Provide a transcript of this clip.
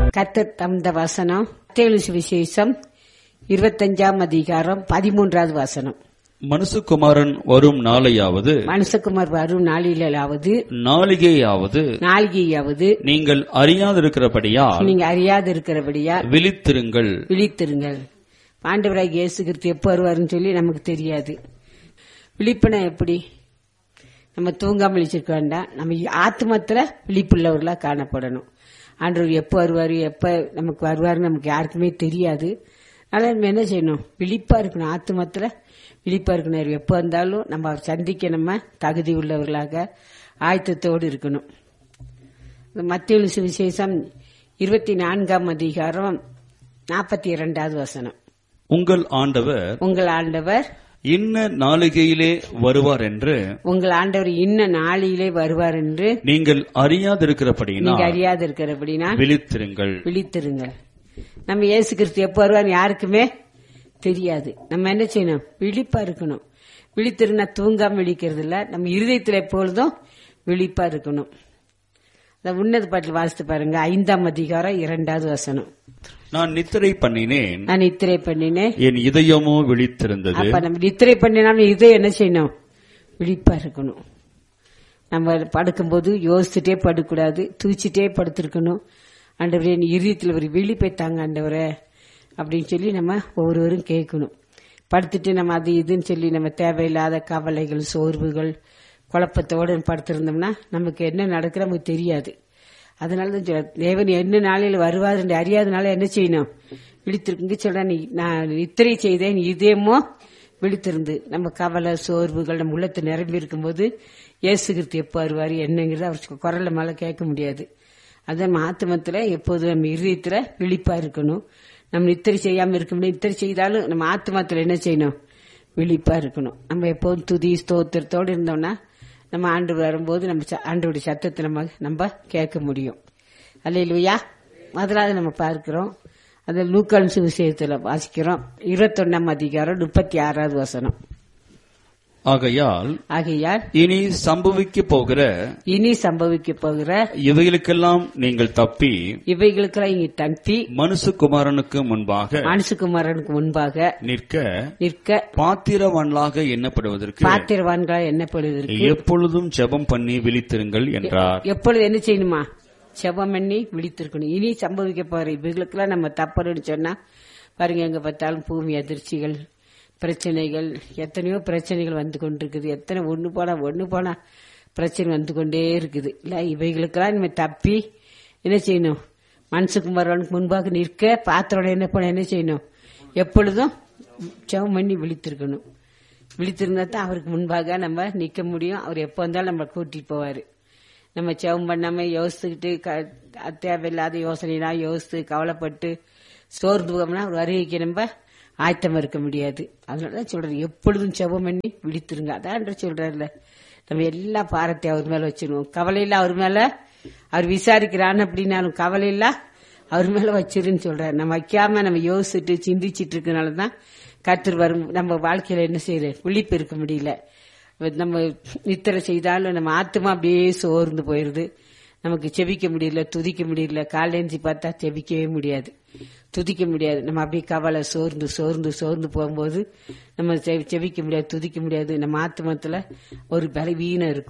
கத்தர் தந்த வசனம் மத்தேயு விசேஷம் இருபத்தஞ்சாம் அதிகாரம் பதிமூன்றாவது வசனம் மனுசுகுமாரன் வரும் நாளையாவது மனுஷகுமார் வரும் நாளிலாவது நாளிகையாவது நாளிகையாவது நீங்கள் அறியாதிருக்கிறபடியால் நீங்க அறியாது இருக்கிறபடியா விழித்திருங்கள் விழித்திருங்கள் ஆண்டவராக இயேசு கிறிஸ்து எப்போ வருவாருன்னு சொல்லி நமக்கு தெரியாது விழிப்புனா எப்படி நம்ம தூங்காம விழிச்சிருக்க வேண்டாம் நம்ம ஆத்மத்துல விழிப்புள்ளவர்களா காணப்படணும் ஆண்டவர் எப்போ வருவாரு எப்ப நமக்கு வருவாருன்னு நமக்கு யாருக்குமே தெரியாது அதனால நம்ம என்ன செய்யணும் விழிப்பா இருக்கணும் ஆத்மத்துல விழிப்பா இருக்கணும் அவர் எப்போ வந்தாலும் நம்ம அவர் சந்திக்க நம்ம தகுதி உள்ளவர்களாக ஆயத்தத்தோடு இருக்கணும் மத்திய சுவிசேஷம் இருபத்தி நான்காம் அதிகாரம் நாற்பத்தி இரண்டாவது வசனம் உங்கள் ஆண்டவர் உங்கள் ஆண்டவர் இன்ன நாளிகையிலே வருவார் என்று உங்கள் ஆண்டவர் இன்ன நாளிலே வருவார் என்று நீங்கள் நீங்க அறியாதிருக்கிறபடியினால் அறியாது இருக்கிறபடினா விழித்திருங்கள் விழித்திருங்கள் நம்ம இயேசு கிறிஸ்து எப்போ வருவார் யாருக்குமே தெரியாது நம்ம என்ன செய்யணும் விழிப்பா இருக்கணும் விழித்திருந்தா தூங்காம விழிக்கிறது இல்ல நம்ம இருதயத்துல எப்பொழுதும் விழிப்பா இருக்கணும் அந்த உன்னத பாட்டில் வாசித்து பாருங்க ஐந்தாம் அதிகாரம் இரண்டாவது வசனம் நான் நித்திரை பண்ணினேன் நான் நித்திரை பண்ணினேன் என் இதயமோ விழித்திருந்தது அப்ப நம்ம நித்திரை பண்ணினாலும் இதை என்ன செய்யணும் விழிப்பா இருக்கணும் நம்ம படுக்கும்போது யோசிச்சுட்டே படுக்கூடாது தூச்சிட்டே படுத்திருக்கணும் ஆண்டவரே நீ இறுதியத்தில் ஒரு விழிப்பை தாங்க ஆண்டவரே அப்படின்னு சொல்லி நம்ம ஒவ்வொருவரும் கேட்கணும் படுத்துட்டு நம்ம அது இதுன்னு சொல்லி நம்ம தேவையில்லாத கவலைகள் சோர்வுகள் குழப்பத்தோடு படுத்திருந்தோம்னா நமக்கு என்ன நடக்குது நமக்கு தெரியாது அதனால தான் சொல்ல தேவன் என்ன நாளையில் வருவார் என்று அறியாதனால என்ன செய்யணும் விழித்திருக்குங்க சொல்ற நீ நான் நித்திரை செய்தேன் இதயமோ விழித்திருந்து நம்ம கவலை சோர்வுகள் நம்ம உள்ளத்தை நிரம்பி இருக்கும்போது இயேசு கிறிஸ்து எப்போ வருவார் என்னங்கிறது அவர் குரல்ல மேல கேட்க முடியாது அதான் ஆத்மத்துல எப்போது நம்ம இருதயத்துல விழிப்பா இருக்கணும் நம்ம நித்திரை செய்யாம இருக்க முடியும் நித்திரை செய்தாலும் நம்ம ஆத்மத்துல என்ன செய்யணும் விழிப்பா இருக்கணும் நம்ம எப்போதும் துதி ஸ்தோத்திரத்தோடு இருந்தோம்னா நம்ம ஆண்டு வரும்போது நம்ம ச- ஆண்டவருடைய சத்தத்தை நம்ம நம்ம கேட்க முடியும் அல்லையா முதலாவது நம்ம பார்க்கிறோம் அது லூக்கான் சுவிசேஷத்துல வாசிக்கிறோம் இருபத்தொன்னாம் அதிகாரம் முப்பத்தி ஆறாவது வசனம் ஆகையால் ஆகையால் இனி சம்பவிக்க போகிற இனி சம்பவிக்க போகிற இவைகளுக்கெல்லாம் நீங்கள் தப்பி இவைகளுக்கெல்லாம் இங்க தப்பி மனுசுகுமாரனுக்கு முன்பாக மனுஷகுமாரனுக்கு முன்பாக நிற்க நிற்க பாத்திரவான்களாக எண்ணப்படுவதற்கு பாத்திரவான்களா எண்ணப்படுவதற்கு எப்பொழுதும் ஜெபம் பண்ணி விழித்திருங்கள் என்றார் எப்பொழுது என்ன செய்யணுமா செபம் பண்ணி விழித்திருக்கணும் இனி சம்பவிக்க போற இவைகளுக்கெல்லாம் நம்ம தப்பணும்னு சொன்னா பாருங்க எங்க பார்த்தாலும் பூமி அதிர்ச்சிகள் பிரச்சனைகள் எத்தனையோ பிரச்சனைகள் வந்து கொண்டிருக்குது எத்தனை ஒண்ணு போனா ஒண்ணு போனா பிரச்சனை வந்து கொண்டே இருக்குது இல்ல இவைகளுக்கெல்லாம் நம்ம தப்பி என்ன செய்யணும் மனசுக்குமாரவனுக்கு முன்பாக நிற்க பாத்திரோட என்ன பண்ண என்ன செய்யணும் எப்பொழுதும் செவம் பண்ணி விழித்திருக்கணும் விழித்திருந்தா தான் அவருக்கு முன்பாக நம்ம நிக்க முடியும் அவர் எப்போ வந்தாலும் நம்ம கூட்டிட்டு போவாரு நம்ம செவம் பண்ணாம யோசிச்சுக்கிட்டு க- தேவையில்லாத யோசனைலாம் யோசித்து கவலைப்பட்டு சோர்ந்து போகணும்னா அவர் வருகைக்கு நம்ம ஆயத்தமா இருக்க முடியாது அதனாலதான் சொல்றேன் எப்பொழுதும் செவம் பண்ணி விழித்திருங்க அதான் சொல்றாருல நம்ம எல்லா பாரத்தையும் அவர் மேல வச்சிருவோம் கவலையில அவர் மேல அவர் விசாரிக்கிறான்னு அப்படின்னாலும் கவலையில அவர் மேல வச்சிருன்னு சொல்றாரு நம்ம வைக்காம நம்ம யோசிச்சுட்டு சிந்திச்சிட்டு இருக்கனாலதான் கர்த்தர் வரும் நம்ம வாழ்க்கையில என்ன செய்யற விழிப்பு இருக்க முடியல நம்ம நித்திரை செய்தாலும் நம்ம ஆத்மா அப்படியே சோர்ந்து போயிருது நமக்கு செபிக்க முடியல துதிக்க முடியல காலேஞ்சி பார்த்தா செபிக்கவே முடியாது துதிக்க முடியாது நம்ம அப்படியே கவலை சோர்ந்து சோர்ந்து சோர்ந்து போகும்போது நம்ம செ- செபிக்க முடியாது துதிக்க முடியாது நம்ம ஆத்மத்துல ஒரு பலவீனம் இருக்கும்